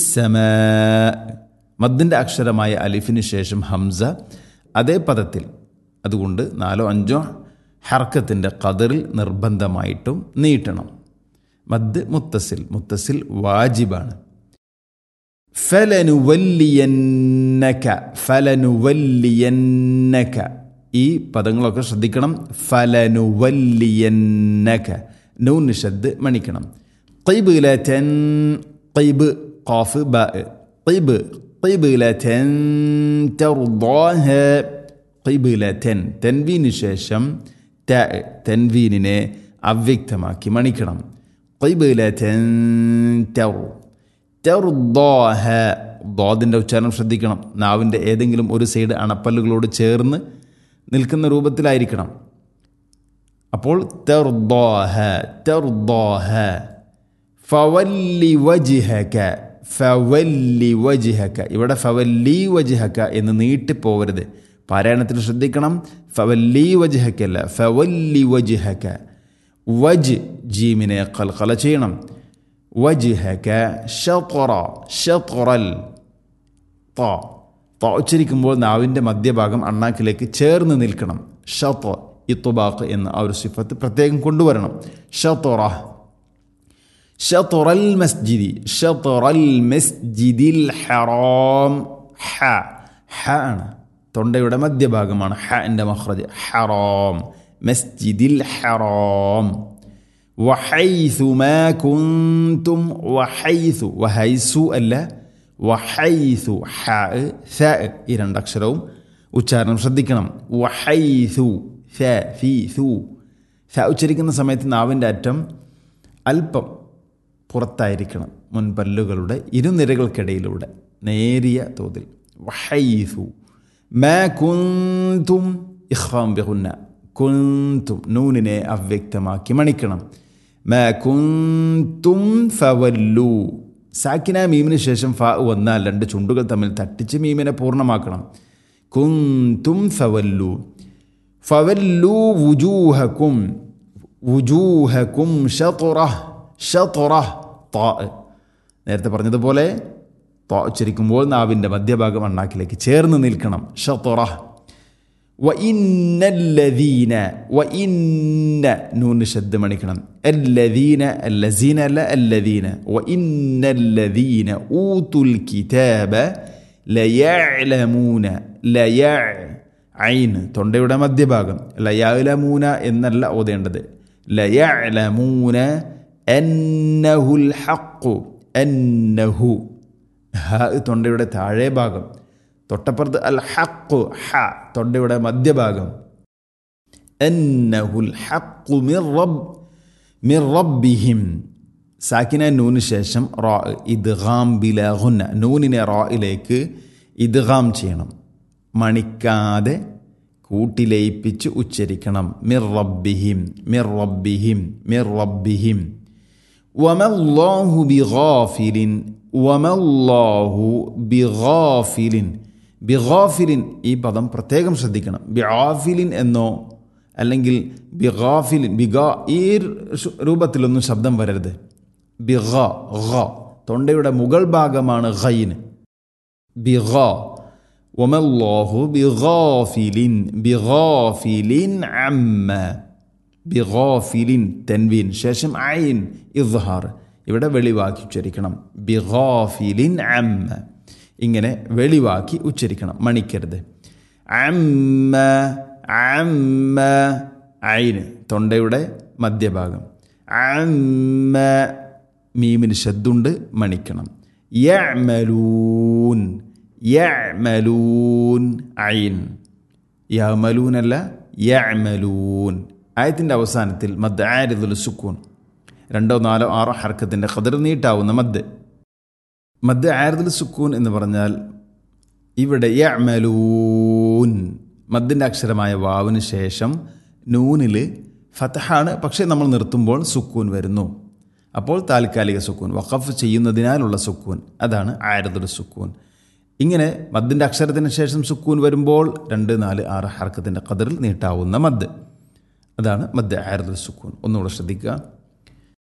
സമ മദ്ദിൻ്റെ അക്ഷരമായ അലിഫിന് ശേഷം ഹംസ അതേ പദത്തിൽ അതുകൊണ്ട് നാലോ അഞ്ചോ ഹർക്കത്തിൻ്റെ കതറിൽ നിർബന്ധമായിട്ടും നീട്ടണം മദ് മുത്തസിൽ മുത്തസിൽ വാജിബാണ് ഫലനുവല്ലിയന്നക ഫലനുവല്ലിയന്നക ഈ പദങ്ങളൊക്കെ ശ്രദ്ധിക്കണം ഫലനുവല്ലിയന്നക നൂൻ നിഷദ് മണിക്കണം ഖൈബിലതൻ ഖൈബ് ഖാഫ് ബാ ഖൈബ് ഖൈബിലതൻ തർദാഹ ഖൈബിലതൻ തൻവീന് ശേഷം ത തൻവീനിനെ അവ്യക്തമാക്കി മണിക്കണം ഖൈബിലതൻ തർ തെർദോഹ ദോദിൻ്റെ ഉച്ചാരണം ശ്രദ്ധിക്കണം നാവിൻ്റെ ഏതെങ്കിലും ഒരു സൈഡ് അണപ്പല്ലുകളോട് ചേർന്ന് നിൽക്കുന്ന രൂപത്തിലായിരിക്കണം അപ്പോൾ തെർദോഹ തെർദോഹ ഫവല്ലി വജിഹക ഫവല്ലി വജിഹക ഇവിടെ ഫവല്ലി വജിഹക എന്ന് നീട്ടിപ്പോവരുത് പാരായണത്തിൽ ശ്രദ്ധിക്കണം ഫവല്ലി വജിഹക്കല്ല ഫവല്ലി വജിഹക വജ് ജീമിനെ കൽക്കല ചെയ്യണം വജിഹക ഷطറ ഷطറൽ ത ത ഉച്ചരിക്കുമ്പോൾ നാവിൻ്റെ മധ്യഭാഗം അണ്ണാക്കിലേക്ക് ചേർന്ന് നിൽക്കണം ഷط ഇത്തുബാഖ് എന്ന ആ ഒരു സിഫത്ത് പ്രത്യേകം കൊണ്ടുവരണം ഷطറ ഷطറൽ മസ്ജിദി ഷطറൽ മസ്ജിദിൽ ഹറാം ഹ ഹ ആണ് തൊണ്ടയുടെ മധ്യഭാഗമാണ് ഹ എൻ്റെ മഹ്റജ് ഹറാം മസ്ജിദിൽ ഹറാം وحيث ما كنتم وحيث وحيث അല്ല وحيث ഹ ث ഈ രണ്ടക്ഷരവും ഉച്ചാരണം ശ്രദ്ധിക്കണം وحيث ث في ثു ث ഉച്ചരിക്കുന്ന സമയത്ത് നാവിൻ്റെ അറ്റം അല്പം പുറത്തായിരിക്കണം മുൻപല്ലുകളുടെ ഇരുനിരകൾക്കിടയിലൂടെ നേരിയ തോതിൽ وحيث ما كنتم ഇഖ്ഫാം ബിഹുന്ന കുന്തും നൂനിനെ അവ്യക്തമാക്കി മണിക്കണം മാ കുന്തും ഫവല്ലു സാക്കിന മീമിന് ശേഷം ഫ വന്നാൽ രണ്ട് ചുണ്ടുകൾ തമ്മിൽ തട്ടിച്ച് മീമിനെ പൂർണ്ണമാക്കണം കുന്തും ഫവല്ലു ഫവല്ലു വുജൂഹക്കും വുജൂഹക്കും ഷതുറഹ് ഷതുറഹ് താ നേരത്തെ പറഞ്ഞതുപോലെ താ ഉച്ചരിക്കുമ്പോൾ നാവിൻ്റെ മധ്യഭാഗം അണ്ണാക്കിലേക്ക് ചേർന്ന് നിൽക്കണം ഷതുറഹ് وإن الذين وإن نون شد مണിക്കണം الذين الذين لا الذين وإن الذين أوتوا الكتاب ليعلمون ليع عين തൊണ്ടയുടെ മധ്യഭാഗം ലയലമൂന എന്നല്ല ഓതേണ്ടത് ലയലമൂന അന്നഹുൽ ഹഖു അന്നഹു ഹ തൊണ്ടയുടെ താഴെ ഭാഗം തൊട്ടപ്പുറത്ത് അൽ ഹക്കു ഹ തൊണ്ടയുടെ മധ്യഭാഗം എന്നഹുൽ ഹക്കു മിർ റബ് മിർ റബ്ബിഹിം സാക്കിന നൂന് ശേഷം റോ ഇദ്ഗാം ബിലഹുന്ന നൂനിനെ റോയിലേക്ക് ഇദ്ഗാം ചെയ്യണം മണിക്കാതെ കൂട്ടിലയിപ്പിച്ച് ഉച്ചരിക്കണം മിർ റബ്ബിഹിം മിർ റബ്ബിഹിം മിർ റബ്ബിഹിം വമല്ലാഹു ബിഗാഫിലിൻ വമല്ലാഹു ബിഗാഫിലിൻ ബിഗാഫിലിൻ ഈ പദം പ്രത്യേകം ശ്രദ്ധിക്കണം ബിഗാഫിലിൻ എന്നോ അല്ലെങ്കിൽ ബിഗാഫിലിൻ ബിഗാ ഈ രൂപത്തിലൊന്നും ശബ്ദം വരരുത് ബിഗ ഗ തൊണ്ടയുടെ മുകൾ ഭാഗമാണ് ഖൈന് ബിഗ വമല്ലാഹു ബിഗാഫിലിൻ ബിഗാഫിലിൻ അമ്മ ബിഗാഫിലിൻ തെൻവീൻ ശേഷം ഐൻ ഇദ്ഹാർ ഇവിടെ വെളിവാക്കി ഉച്ചരിക്കണം ബിഗാഫിലിൻ അമ്മ ഇങ്ങനെ വെളിവാക്കി ഉച്ചരിക്കണം മണിക്കരുത് അമ്മ അമ്മ ഐന് തൊണ്ടയുടെ മധ്യഭാഗം അമ്മ മീമിന് ശബ്ദുണ്ട് മണിക്കണം യഅമലൂൻ യഅമലൂൻ ഐൻ യമലൂൻ അല്ല യഅമലൂൻ ആയത്തിൻ്റെ അവസാനത്തിൽ മദ് ആരിദുൽ സുക്കൂൻ രണ്ടോ നാലോ ആറോ ഹർക്കത്തിൻ്റെ ഖദർ നീട്ടാവുന്ന മദ് മദ് ആരിദുൽ സുക്കൂൻ എന്ന് പറഞ്ഞാൽ ഇവിടെ യഅമലൂൻ മദ്ദിൻ്റെ അക്ഷരമായ വാവിന് ശേഷം നൂനിൽ ഫതഹാണ് പക്ഷേ നമ്മൾ നിർത്തുമ്പോൾ സുക്കൂൻ വരുന്നു അപ്പോൾ താൽക്കാലിക സുക്കൂൻ വഖഫ് ചെയ്യുന്നതിനാലുള്ള സുക്കൂൻ അതാണ് ആരതുൽ സുക്കൂൻ ഇങ്ങനെ മദ്ദിൻ്റെ അക്ഷരത്തിന് ശേഷം സുക്കൂൻ വരുമ്പോൾ രണ്ട് നാല് ആറ് ഹർക്കത്തിൻ്റെ കതിറിൽ നീട്ടാവുന്ന മദ് അതാണ് മദ് ആരതുൽ സുക്കൂൻ ഒന്നുകൂടെ ശ്രദ്ധിക്കുക